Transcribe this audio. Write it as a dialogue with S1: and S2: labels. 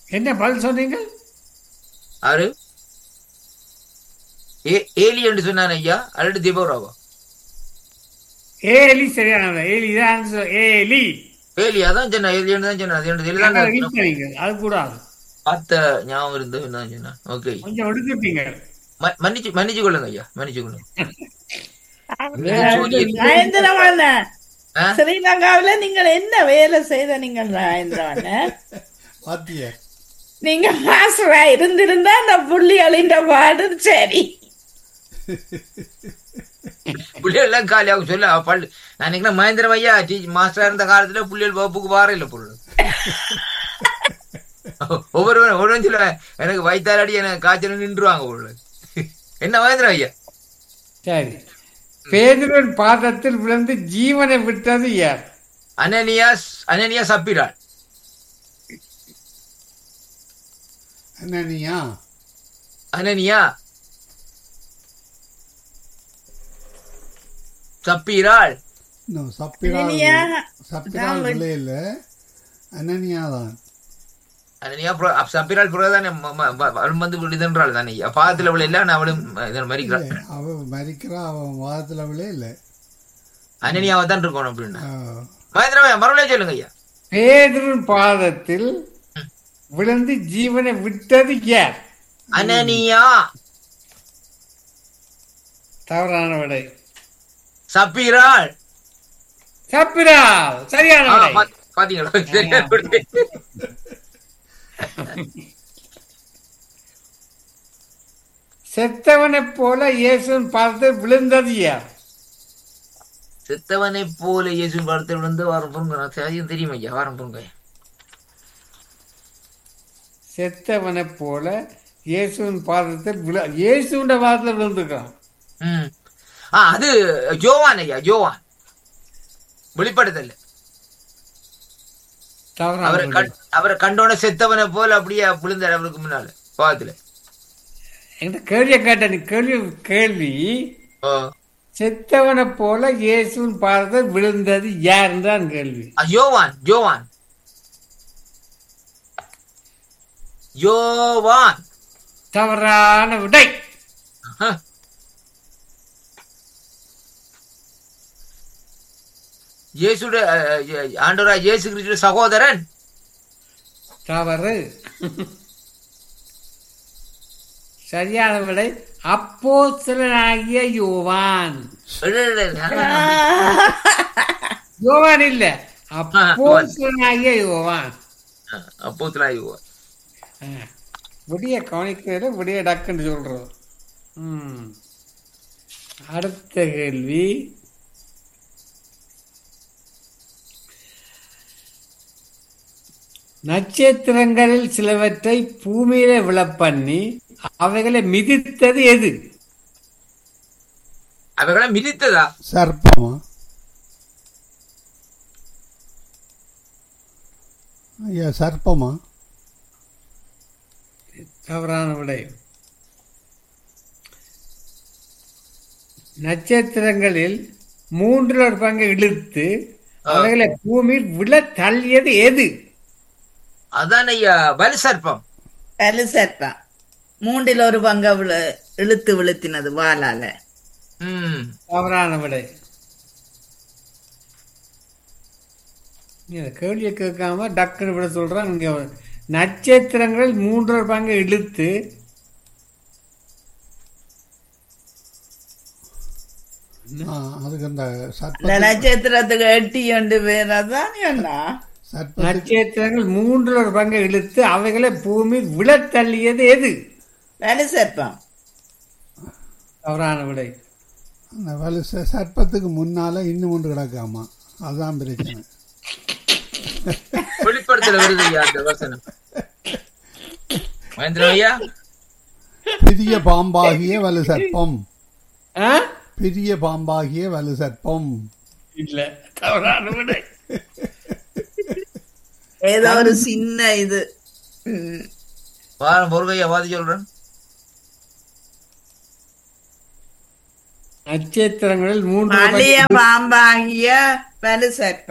S1: என்ன பதில் சொன்னீங்க
S2: ஆறு ஏ ஏலி என்று சொன்னான் ஐயா அல்லது திபோராவா
S1: ஏலி சரியான ஏலி தான் answer. ஏலி
S2: ஏலி அதான் சொன்னா ஏலின்னு தான் சொன்னா அது எனக்கு
S1: அங்க
S2: தெரியல
S1: read பண்ணீங்க. அது கூடாது
S2: பார்த்த ஞாபகம் இருந்து தான் சொன்னா ஓகே
S1: கொஞ்சம் எடுத்துட்டீங்க
S2: மன்னிச்சு மன்னிச்சு கொள்ளுங்க ஐயா மன்னிச்சு கொள்ளுங்க
S3: ராஜேந்திரவண்ண
S2: ஆ?
S3: ஸ்ரீலங்காவில நீங்கள் என்ன வேலை செய்த நீங்கள் ராஜேந்திரவண்ண
S4: வாத்தியார்
S3: நீங்க மாஸ்டரா இருந்திருந்தா அந்த புள்ளி அழிந்த பாடு சரி
S2: புள்ளிகள் எல்லாம் காலியாகும் சொல்ல அவ பள்ளி நான் நினைக்கிறேன் மகேந்திரம் ஐயா டீ மாஸ்டரா இருந்த காலத்துல புள்ளிகள் வகுப்புக்கு வார இல்ல பொருள் ஒவ்வொருவரும் ஒருவன் சொல்ல எனக்கு வைத்தாலடி எனக்கு காய்ச்சல் நின்றுவாங்க பொருள் என்ன மகேந்திரம் ஐயா
S1: சரி பேதுருவின் பாதத்தில் விழுந்து ஜீவனை விட்டது யார்
S2: அனனியாஸ் அனனியா சப்பிராள்
S4: அனனியா
S2: அனனியா சப்பீராள்
S4: இன்னும் சப்பிரா
S3: அனனியா,
S4: சப்பிரா
S3: நான் வந்து-
S4: இல்ல அனனியா தான்
S2: அனனியா புற- அப்ப சப்பீராள் புறதானே அவளும் வந்து விழுதென்றாள் தானே ஐயா பாதத்துல அவள் இல்ல அவளும் இதன் மறிக்கிறாள்
S4: இல்ல, அவ மறிக்கிறா அவன் வாதத்துல அவளே இல்ல
S2: அனனியாவை தான் இருக்கணும் அப்படின்னா
S4: ஆ,
S2: மகேந்திரம் ஐயா மறுபடியும் சொல்லுங்க ஐயா
S1: பேதுருவின் பாதத்தில் விழுந்து ஜீவனை விட்டது யார்
S2: அனனியா
S1: தவறான விடை
S2: சப்பீராள்
S1: சப்பிரா சரியான
S2: ஆ,
S1: விடை
S2: பா- பாத்தீங்களா சரியா விடு.
S1: செத்தவனைப் போல இயேசுவின் பாதத்தில் விழுந்தது யார்
S2: செத்தவனை போல இயேசு பார்த்து விழுந்து வாரம் பொருங்க சரியும் தெரியும் ஐயா வாரம் பொருங்க
S1: செத்தவனைப் போல இயேசுவின் பாதத்தில் விழு இயேசுவின் பாதத்தில் விழுந்துக்கிறான்
S2: ம் ஆ அது ஜோவான் ஐயா ஜோவான் வெளிப்படுத்தல
S1: தவறான
S2: அவரை
S1: விடை.
S2: கண் அவரை கண்டோன செத்தவனை போல அப்படியே விழுந்தார் அவருக்கு முன்னால பாவத்துல
S1: என்கிட்ட கேள்வியை கேட்ட நீ கேள்வி கேள்வி
S2: ஓ
S1: செத்தவனைப் போல இயேசுவின் பாதத்தில் விழுந்தது யார் தான் கேள்வி
S2: ஆ, யோவான் யோவான் யோவான்
S1: தவறான விடை
S2: ஆஹா. இயேசுட ஆண்டவரா இயேசு கிறிஸ்துவின் சகோதரன்
S1: தவறு சரியான விடை அப்போஸ்தலனாகிய யோவான் யோவான் இல்ல அப்போஸ்தலனாகிய யோவான்
S2: அப்போத்துல யோவான்
S1: ஆ. விடிய கவனிக்கிறத விடிய டக்குன்னு சொல்றோம் ம். அடுத்த கேள்வி நட்சத்திரங்களில் சிலவற்றை பூமியில விழப்பண்ணி அவைகளை மிதித்தது எது
S2: அவைகளை மிதித்ததா
S4: சர்ப்பமா ஐயா சர்ப்பமா
S1: தவறான விடை நட்சத்திரங்களில் மூன்றில் ஒரு பங்கு இழுத்து அவைகளை பூமியில் விழ தள்ளியது எது
S2: அதான் ஐயா பலி சர்ப்பம்
S3: வலு சர்ப்பம் மூன்றில் ஒரு பங்க விழு- இழுத்து விழுத்தினது வாளால
S2: ம்
S1: தவறான விடை நீ அந்த கேள்வியை கேட்காம டக்குன்னு விட சொல்றான் இங்க நட்சத்திரங்களில் மூன்றொரு பங்கு இழுத்து
S4: ஆ, அதுக்கு அந்த
S3: இந்த
S4: சர்ப்ப
S3: நட்சத்திரத்துக்கு எட்டி கொண்டு பேர் அதான் என்ன
S4: சர்ப்பத்துக்கு
S1: நட்சத்திரங்கள் மூன்றில் ஒரு பங்கு இழுத்து அவைகளை பூமியில் விழ தள்ளியது எது
S3: வலு சர்ப்பம்
S1: தவறான விடை
S4: அந்த வலு ச- சர்ப்பத்துக்கு முன்னால இன்னும் ஒன்று கிடக்காமா அதுதான் பிரச்சனை
S2: வெளிப்படுத்தல வருது ஐயா அந்த வசனம் மகேந்திரன் ஐயா
S4: பெரிய பாம்பாகிய வலு சர்ப்பம்
S1: ஆ?
S4: பெரிய பாம்பாகிய வலு சர்ப்பம்
S1: இல்ல தவறான விடை
S3: ஏதோ ஒரு சின்ன இது ம்.
S2: வாரம் பொருகையா வாதி சொல்றேன்
S1: நட்சத்திரங்களில் மூன்று
S3: பழைய பாம்பாகிய வலு சர்ப்பம்